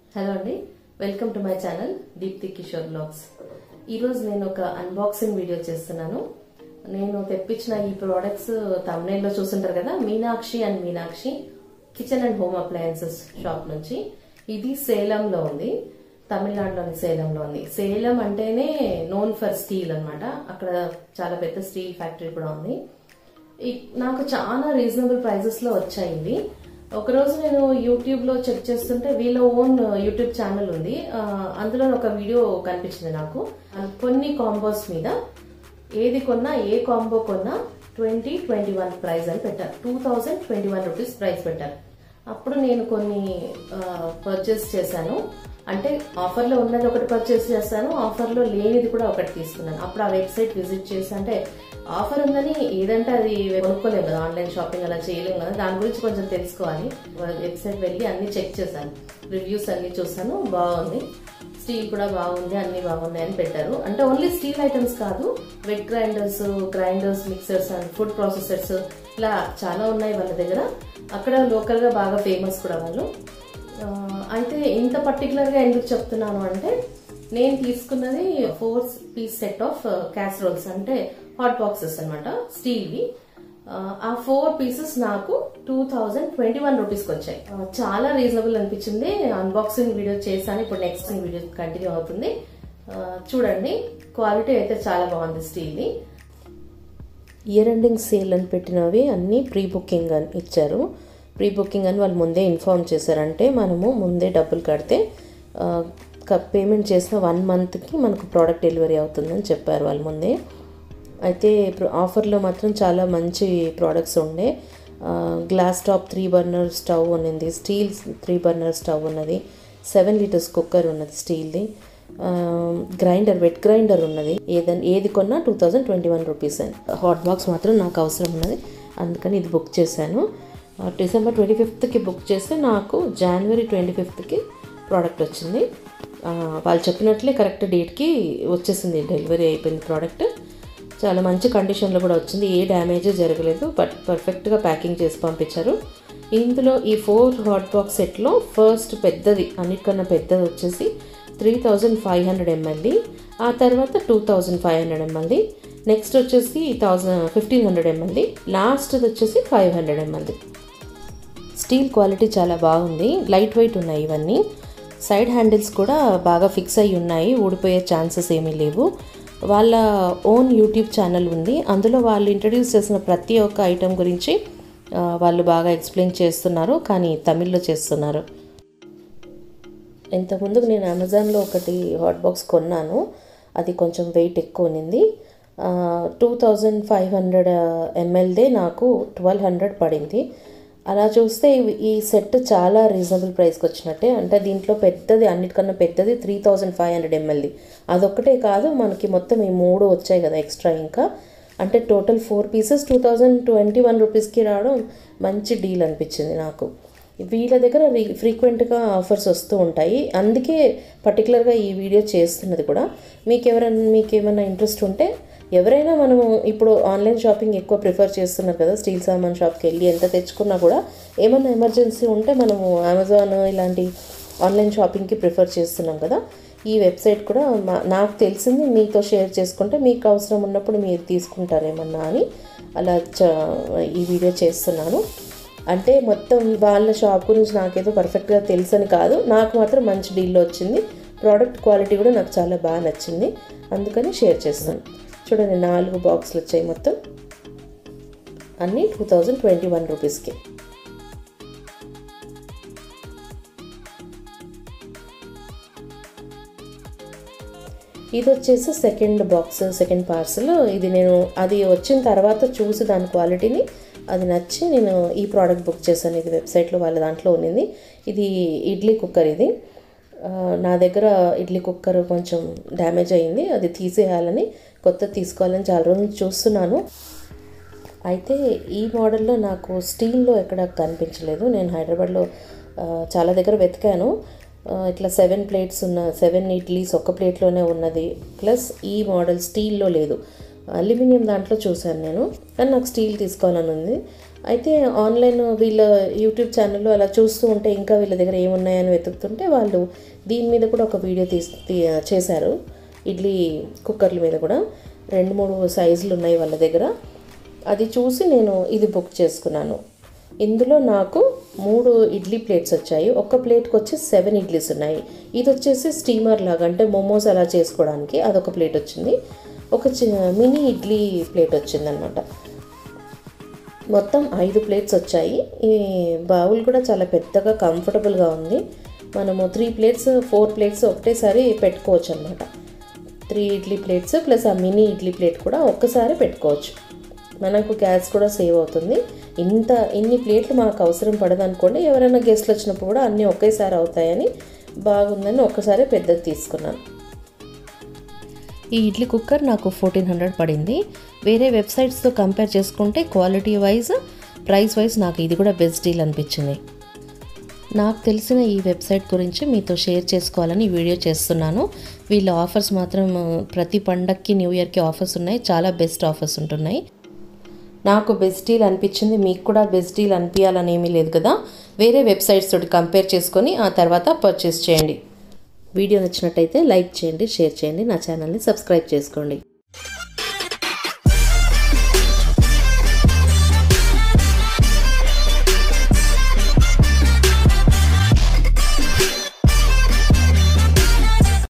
hello అండి welcome to my channel Deepthi Kishore blogs ఈరోజు నేను ఒక అన్బాక్సింగ్ వీడియో చేస్తున్నాను నేను తెప్పించిన ఈ ప్రోడక్ట్స్ తమిళలో చూస్తుంటారు కదా Meenakshi and Meenakshi kitchen and home appliances shop నుంచి ఇది సేలంలో ఉంది తమిళనాడులోని సేలంలో ఉంది సేలం అంటేనే నోన్ ఫర్ స్టీల్ అన్నమాట అక్కడ చాలా పెద్ద స్టీల్ ఫ్యాక్టరీ కూడా ఉంది ఈ- నాకు చాలా రీజనబుల్ ప్రైజెస్ లో వచ్చాయి ఇవి ఒకరోజు నేను యూట్యూబ్ లో చెక్ చేస్తుంటే వీళ్ళ ఓన్ యూట్యూబ్ ఛానల్ ఉంది ఆ, అందులో ఒక వీడియో కనిపించింది నాకు ఆ, కొన్ని కాంబోస్ మీద ఏది కొన్నా ఏ కాంబో కొన్నా ట్వంటీ ట్వంటీ వన్ ప్రైస్ అని పెట్టారు two thousand twenty one rupees price పెట్టారు అప్పుడు నేను కొన్ని పర్చేస్ చేశాను అంటే ఆఫర్లో ఉన్నది ఒకటి పర్చేస్ చేస్తాను ఆఫర్లో లేనిది కూడా ఒకటి తీసుకున్నాను అప్పుడు ఆ వెబ్సైట్ విజిట్ చేసి అంటే ఆఫర్ ఉందని ఏదంటే అది కొనుక్కోలేము కదా ఆన్లైన్ షాపింగ్ అలా చేయలేము కదా దాని గురించి కొంచెం తెలుసుకోవాలి వెబ్సైట్ వెళ్ళి అన్ని చెక్ చేశాను రివ్యూస్ అన్ని చూసాను బాగుంది స్టీల్ కూడా బాగుంది అన్ని బాగున్నాయి అని పెట్టారు అంటే ఓన్లీ స్టీల్ ఐటమ్స్ కాదు wet grinders grinders mixers and food processors ఇలా చాలా ఉన్నాయి వాళ్ళ దగ్గర అక్కడ లోకల్ గా బాగా ఫేమస్ కూడా వాళ్ళు ఆ, అయితే ఇంత పర్టికులర్ గా ఎందుకు చెప్తున్నాను అంటే నేను తీసుకున్నది four piece set of casseroles అంటే హాట్ బాక్సెస్ అనమాట స్టీల్వి ఆ ఫోర్ పీసెస్ నాకు టూ థౌజండ్ ట్వంటీ వన్ రూపీస్కి వచ్చాయి ఆ, చాలా రీజనబుల్ అనిపించింది అన్బాక్సింగ్ వీడియో చేశాను ఇప్పుడు నెక్స్ట్ వీడియో కంటిన్యూ అవుతుంది ఆ, చూడండి క్వాలిటీ అయితే చాలా బాగుంది స్టీల్ది ఇయర్ ఎండింగ్ సేల్ అని పెట్టినవి అన్నీ ప్రీ బుకింగ్ అని ఇచ్చారు ప్రీ బుకింగ్ అని వాళ్ళు ముందే ఇన్ఫార్మ్ చేశారంటే మనము ముందే డబ్బులు కడితే పేమెంట్ చేసిన వన్ మంత్కి మనకు ప్రోడక్ట్ డెలివరీ అవుతుందని చెప్పారు వాళ్ళు ముందే అయితే ఇప్పుడు ఆఫర్లో మాత్రం చాలా మంచి ప్రోడక్ట్స్ ఉండే ఆ, glass top three burner stove ఉన్నది స్టీల్ త్రీ బర్నర్ స్టవ్ ఉన్నది సెవెన్ లీటర్స్ కుక్కర్ ఉన్నది స్టీల్ది ఆ, గ్రైండర్ వెట్ గ్రైండర్ ఉన్నది ఏదైనా ఏది కొన్నా two thousand twenty one rupees అని హాట్ బాక్స్ మాత్రం నాకు అవసరం ఉన్నది అందుకని ఇది బుక్ చేశాను ఆ, డిసెంబర్ ట్వంటీ ఫిఫ్త్కి బుక్ చేస్తే నాకు జనవరి ట్వంటీ ఫిఫ్త్కి ప్రోడక్ట్ వచ్చింది ఆ, వాళ్ళు చెప్పినట్లే కరెక్ట్ డేట్కి వచ్చేసింది డెలివరీ అయిపోయింది ప్రోడక్ట్ చాలా మంచి కండిషన్లో కూడా వచ్చింది ఏ డ్యామేజ్ జరగలేదు బట్ పర్ఫెక్ట్గా ప్యాకింగ్ చేసి పంపించారు ఇందులో ఈ ఫోర్ హాట్ బాక్స్ సెట్లో ఫస్ట్ పెద్దది అన్నిటికన్నా పెద్దది వచ్చేసి త్రీ థౌజండ్ ఫైవ్ హండ్రెడ్ ఎంఎల్ది ఆ తర్వాత టూ థౌజండ్ ఫైవ్ హండ్రెడ్ ఎంఎల్ది నెక్స్ట్ వచ్చేసి థౌజండ్ ఫిఫ్టీన్ హండ్రెడ్ ఎంఎల్ది లాస్ట్ది వచ్చేసి ఫైవ్ హండ్రెడ్ ఎంఎల్ది స్టీల్ క్వాలిటీ చాలా బాగుంది లైట్ వెయిట్ ఉన్నాయి ఇవన్నీ సైడ్ హ్యాండిల్స్ కూడా బాగా ఫిక్స్ అయి ఉన్నాయి ఊడిపోయే ఛాన్సెస్ ఏమీ లేవు వాళ్ళ ఓన్ యూట్యూబ్ ఛానల్ ఉంది అందులో వాళ్ళు ఇంట్రడ్యూస్ చేసిన ప్రతి ఒక్క ఐటెం గురించి ఆ, వాళ్ళు బాగా ఎక్స్ప్లెయిన్ చేస్తున్నారు కానీ తమిళ్లో చేస్తున్నారు ఇంతకుముందుకు నేను అమెజాన్లో ఒకటి హాట్ బాక్స్ కొన్నాను అది కొంచెం వెయిట్ ఎక్కువ ఉన్నింది టూ థౌజండ్ ఫైవ్ హండ్రెడ్ ఎంఎల్దే నాకు ట్వెల్వ్ హండ్రెడ్ పడింది అలా చూస్తే ఇవి- ఈ సెట్ చాలా రీజనబుల్ ప్రైస్కి వచ్చినట్టే అంటే దీంట్లో పెద్దది అన్నిటికన్నా పెద్దది త్రీ థౌజండ్ ఫైవ్ హండ్రెడ్ ఎంఎల్ది అదొక్కటే కాదు మనకి మొత్తం ఈ మూడు వచ్చాయి కదా ఎక్స్ట్రా ఇంకా అంటే total four pieces two thousand twenty one రూపీస్కి రావడం మంచి డీల్ అనిపించింది నాకు వీళ్ళ దగ్గర రీ- ఫ్రీక్వెంట్గా ఆఫర్స్ వస్తూ ఉంటాయి అందుకే పర్టికులర్గా ఈ వీడియో చేస్తున్నది కూడా మీకు ఎవరైనా మీకు ఏమైనా ఇంట్రెస్ట్ ఉంటే ఎవరైనా మనము ఇప్పుడు ఆన్లైన్ షాపింగ్ ఎక్కువ ప్రిఫర్ చేస్తున్నారు కదా స్టీల్ సామాన్ షాప్కి వెళ్ళి ఎంత తెచ్చుకున్నా కూడా ఏమైనా ఎమర్జెన్సీ ఉంటే మనము అమెజాన్ ఇలాంటి ఆన్లైన్ షాపింగ్కి ప్రిఫర్ చేస్తున్నాం కదా ఈ వెబ్సైట్ కూడా మా- నాకు తెలిసింది మీతో షేర్ చేసుకుంటే మీకు అవసరం ఉన్నప్పుడు మీరు తీసుకుంటారేమన్నా అని అలా చ- ఈ వీడియో చేస్తున్నాను అంటే మొత్తం వాళ్ళ షాప్ గురించి నాకేదో పర్ఫెక్ట్గా తెలుసని కాదు నాకు మాత్రం మంచి డీల్లో వచ్చింది ప్రోడక్ట్ క్వాలిటీ కూడా నాకు చాలా బాగా నచ్చింది అందుకని షేర్ చేస్తాను చూడండి నాలుగు బాక్సులు వచ్చాయి మొత్తం అన్నీ టూ థౌజండ్ ట్వంటీ వన్ రూపీస్కి ఇది వచ్చేసి సెకండ్ బాక్స్ సెకండ్ పార్సల్ ఇది నేను అది వచ్చిన తర్వాత చూసి దాని క్వాలిటీని అది నచ్చి నేను ఈ ప్రోడక్ట్ బుక్ చేశాను ఇది వెబ్సైట్లో వాళ్ళ దాంట్లో ఉన్నింది ఇది ఇడ్లీ కుక్కర్ ఇది ఆ, నా దగ్గర ఇడ్లీ కుక్కర్ కొంచెం డ్యామేజ్ అయింది అది తీసేయాలని కొత్త తీసుకోవాలని చాలా రోజులు చూస్తున్నాను అయితే ఈ మోడల్లో నాకు స్టీల్లో ఎక్కడ కనిపించలేదు నేను హైదరాబాద్లో ఆ, చాలా దగ్గర వెతికాను ఆ, ఇట్లా సెవెన్ ప్లేట్స్ ఉన్న సెవెన్ ఇడ్లీస్ ఒక్క ప్లేట్లోనే ఉన్నది ప్లస్ ఈ మోడల్ స్టీల్లో లేదు అల్యూమినియం దాంట్లో చూశాను నేను కానీ నాకు స్టీల్ తీసుకోవాలని ఉంది అయితే ఆన్లైన్ వీళ్ళ యూట్యూబ్ ఛానల్లో అలా చూస్తూ ఉంటే ఇంకా వీళ్ళ దగ్గర ఏమున్నాయని వెతుకుతుంటే వాళ్ళు దీని మీద కూడా ఒక వీడియో తీసి తీ- చేశారు ఇడ్లీ కుక్కర్ల మీద కూడా రెండు మూడు సైజులు ఉన్నాయి వాళ్ళ దగ్గర అది చూసి నేను ఇది బుక్ చేసుకున్నాను ఇందులో నాకు మూడు ఇడ్లీ ప్లేట్స్ వచ్చాయి ఒక ప్లేట్కి వచ్చి సెవెన్ ఇడ్లీస్ ఉన్నాయి ఇది వచ్చేసి స్టీమర్ లాగా అంటే మోమోస్ అలా చేసుకోవడానికి అదొక ప్లేట్ వచ్చింది ఒక చి- మినీ ఇడ్లీ ప్లేట్ వచ్చిందనమాట మొత్తం ఐదు ప్లేట్స్ వచ్చాయి ఈ బౌల్ కూడా చాలా పెద్దగా కంఫర్టబుల్గా ఉంది మనము త్రీ ప్లేట్స్ ఫోర్ ప్లేట్స్ ఒకటేసారి పెట్టుకోవచ్చు అనమాట త్రీ ఇడ్లీ ప్లేట్స్ ప్లస్ ఆ మినీ ఇడ్లీ ప్లేట్ కూడా ఒక్కసారి పెట్టుకోవచ్చు మనకు గ్యాస్ కూడా సేవ్ అవుతుంది ఇంత ఇన్ని ప్లేట్లు మాకు అవసరం పడదు అనుకోండి ఎవరైనా గెస్ట్లు వచ్చినప్పుడు కూడా అన్నీ ఒకేసారి అవుతాయని బాగుందని ఒక్కసారి పెద్దది తీసుకున్నాను ఈ ఇడ్లీ కుక్కర్ నాకు ఫోర్టీన్ హండ్రెడ్ పడింది వేరే వెబ్సైట్స్తో కంపేర్ చేసుకుంటే క్వాలిటీ వైజ్ ప్రైస్ వైజ్ నాకు ఇది కూడా బెస్ట్ డీల్ అనిపించింది నాకు తెలిసిన ఈ వెబ్సైట్ గురించి మీతో షేర్ చేసుకోవాలని ఈ వీడియో చేస్తున్నాను వీళ్ళ ఆఫర్స్ మాత్రం ఆ, ప్రతి పండక్కి న్యూ ఇయర్కి ఆఫర్స్ ఉన్నాయి చాలా బెస్ట్ ఆఫర్స్ ఉంటున్నాయి నాకు బెస్ట్ డీల్ అనిపించింది మీకు కూడా బెస్ట్ డీల్ అనిపించాలని ఏమీ లేదు కదా వేరే వెబ్సైట్స్ తోటి కంపేర్ చేసుకొని ఆ తర్వాత పర్చేస్ చేయండి వీడియో నచ్చినట్టయితే లైక్ చేయండి షేర్ చేయండి నా ఛానల్ని సబ్స్క్రైబ్ చేసుకోండి